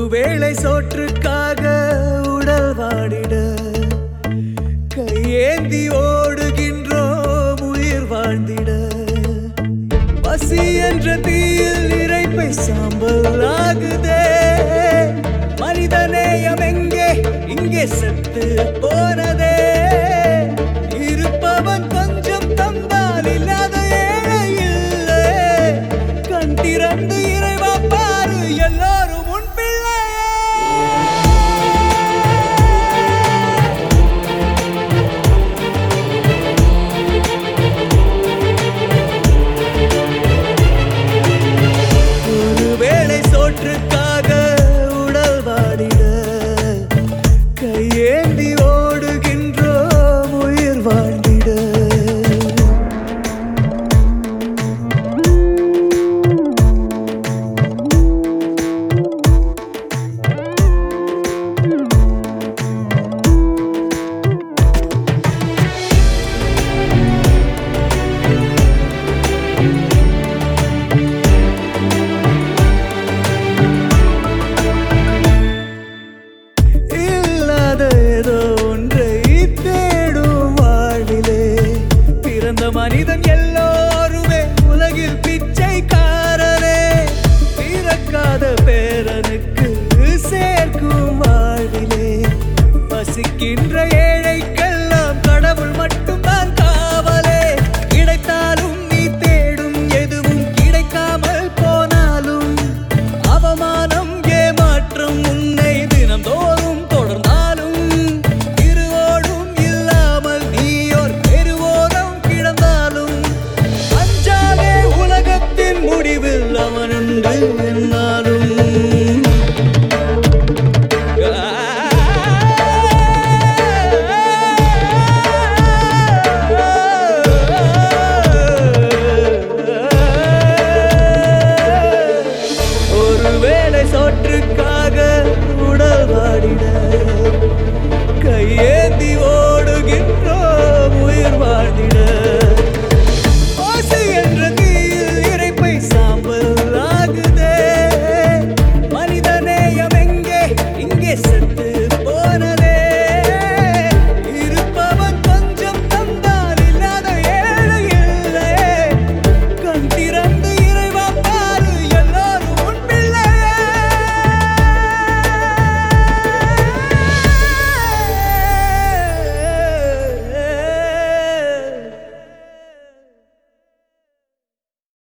வேளை சோற்றுக்காக உடல் வாடிட கையேந்தி ஓடுகின்றோம் உயிர் வாழ்ந்திட பசி என்ற தீயில் இறைப்பை சாம்பல் ஆகுதே மனிதநேயம் எங்கே இங்கே செத்து போனதே இருப்பவன் கொஞ்சம் தந்தால் இல்லாத ஏழை இல்லை கண் திறந்து இறைவா பாரு எல்லாரும் உன் பிள்ளையே ஒரு வேளை சோற்றுக்காக உடல் வாடிட கையேந்தி ஓடுகின்றோம் உயிர் வாழ்ந்திட இல்லாத ஏதோ ஒன்றை தேடும் வாழ்விலே பிறந்த மனிதன் எல்லோருமே உலகில் பிச்சைக்காரனே பிறக்காத பேரனுக்கு சேர்க்கும் வாழ்விலே பசிக்கின்ற ஏழை